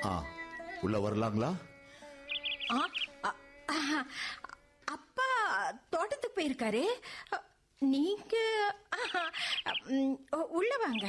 ஆ உள்ள வரலாங்களா ஆ, அ- ஆஹா. அப்பா தோட்டத்துக்கு போயிருக்காரு அ, நீங்க ஆஹா, ம், உள்ள வாங்க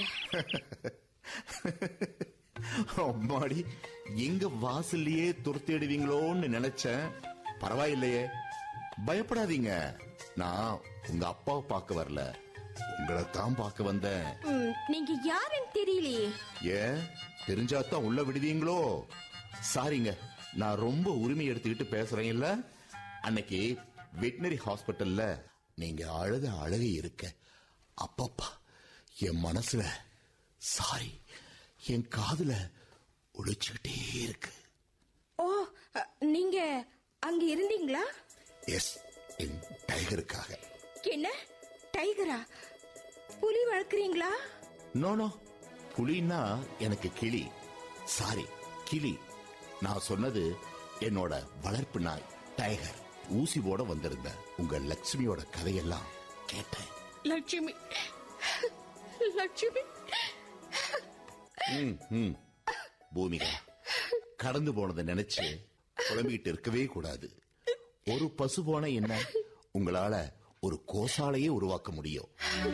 அம்மாடி எங்க வாசல்லையே துரத்திடுவீங்களோன்னு நினைச்சேன் பரவாயில்லையே பயப்படாதீங்க நான் உங்க அப்பாவை பார்க்க வரல உங்களை தான் பார்க்க வந்தேன் ம், நீங்க யாருன்னு தெரியலையே ஏன் தெரிஞ்சாதான் உள்ள விடுவீங்களோ சாரிங்க நான் ரொம்ப உரிமை எடுத்துக்கிட்டு பேசுறேன் இல்ல அன்னைக்கு வெட்டினரி ஹாஸ்பிட்டல்ல நீங்க அழுத அழகு இருக்க அப்பப்பா என் மனசுல சாரி என் காதுல ஒழிச்சுக்கிட்டே இருக்கு ஓ அ, நீங்க அங்க இருந்தீங்களா எஸ் என் டைகருக்காக என்ன டைகரா புலி வளர்க்குறீங்களா நோ நோ புலின்னா எனக்கு கிளி சாரி கிளி நான் சொன்னது என்னோட வளர்ப்பு நாய் டைகர் ஊசி போட வந்திருந்த உங்க லட்சுமியோட கதையெல்லாம் கேட்டேன் லட்சுமி லட்சுமி ம், ம். பூமிகா கடந்து போனதை நினைச்சு புலம்பிட்டு இருக்கவே கூடாது ஒரு பசு போன என்ன உங்களால ஒரு கோசாலையே உருவாக்க முடியும்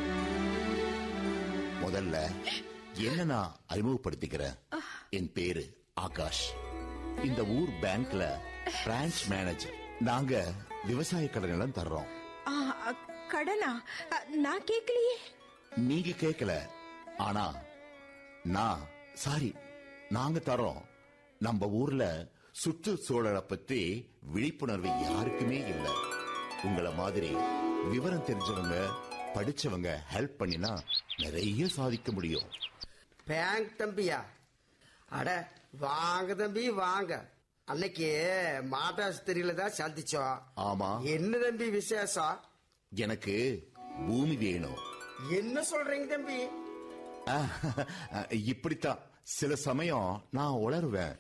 முதல்ல என்ன நான் அறிமுகப்படுத்திக்கிறேன் என் பேரு ஆகாஷ் இந்த ஊர் பேங்க்ல பிரான்ச் மேனேஜர் நாங்க விவசாய கடன் எல்லாம் தர்றோம் ஆ, அ, கடனா அ, நான் கேட்கலையே நீங்க கேட்கல ஆனா நான் சாரி நாங்க தரோம் நம்ம ஊர்ல சுற்றுச்சூழலை பத்தி விழிப்புணர்வு யாருக்குமே இல்ல உங்கள மாதிரி விவரம் தெரிஞ்சவங்க படிச்சவங்க ஹெல்ப் பண்ணினா நிறைய சாதிக்க முடியும் பேங்க் தம்பியா அட வாங்க தம்பி வாங்க அன்னைக்கு மாட்டாஸ்திரியில தான் சந்திச்சோம் ஆமா என்ன தம்பி விசேஷம் எனக்கு பூமி வேணும் என்ன சொல்றீங்க தம்பி அஹ், இப்படித்தான் சில சமயம் நான் உளருவேன்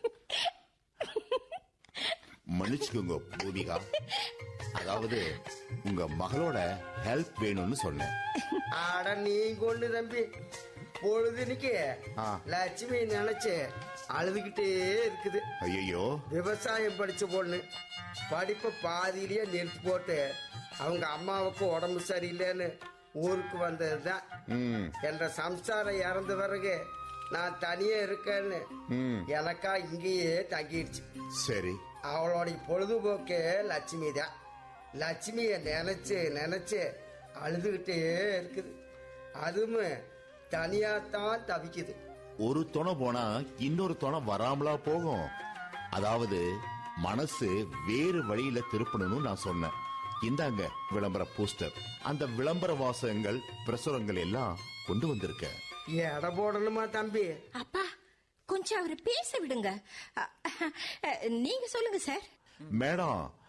மன்னிச்சுக்கோங்க பூமிகா அதாவது உங்க மகளோட ஹெல்ப் வேணும்னு சொன்னேன் அட நீங்க ஒண்ணு தம்பி பொழுதுனிக்கு ஆ. லட்சுமி நினைச்சு அழுதுகிட்டே இருக்குது ஐயோ விவசாயம் படிச்ச பொண்ணு படிப்பை பாதியிலேயே நிறுத்தி போட்டு அவங்க அம்மாவுக்கு உடம்பு சரியில்லைன்னு ஊருக்கு வந்ததுதான் ம் என்ற சம்சாரம் இறந்த பிறகு நான் தனியே இருக்கேன்னு ம் எனக்கா இங்கேயே தங்கிடுச்சு சரி அவளோடைய பொழுதுபோக்கு லட்சுமி தான் லட்சுமிய நினைச்சு நினைச்சு அழுதுகிட்டே இருக்குது அதுவும் தனியாத்தான் தவிக்குது ஒரு துணை போனா இன்னொரு துணை வராமலா போகும் அதாவது மனசு வேறு வழியில திருப்பணும்னு நான் சொன்னேன் இந்தாங்க விளம்பர போஸ்டர் அந்த விளம்பர வாசகங்கள் பிரசுரங்கள் எல்லாம் கொண்டு வந்திருக்கேன் எடை போடணுமா தம்பி அப்பா கொஞ்சம் அவரை பேச விடுங்க அ, அ, நீங்க சொல்லுங்க சார் மேடம்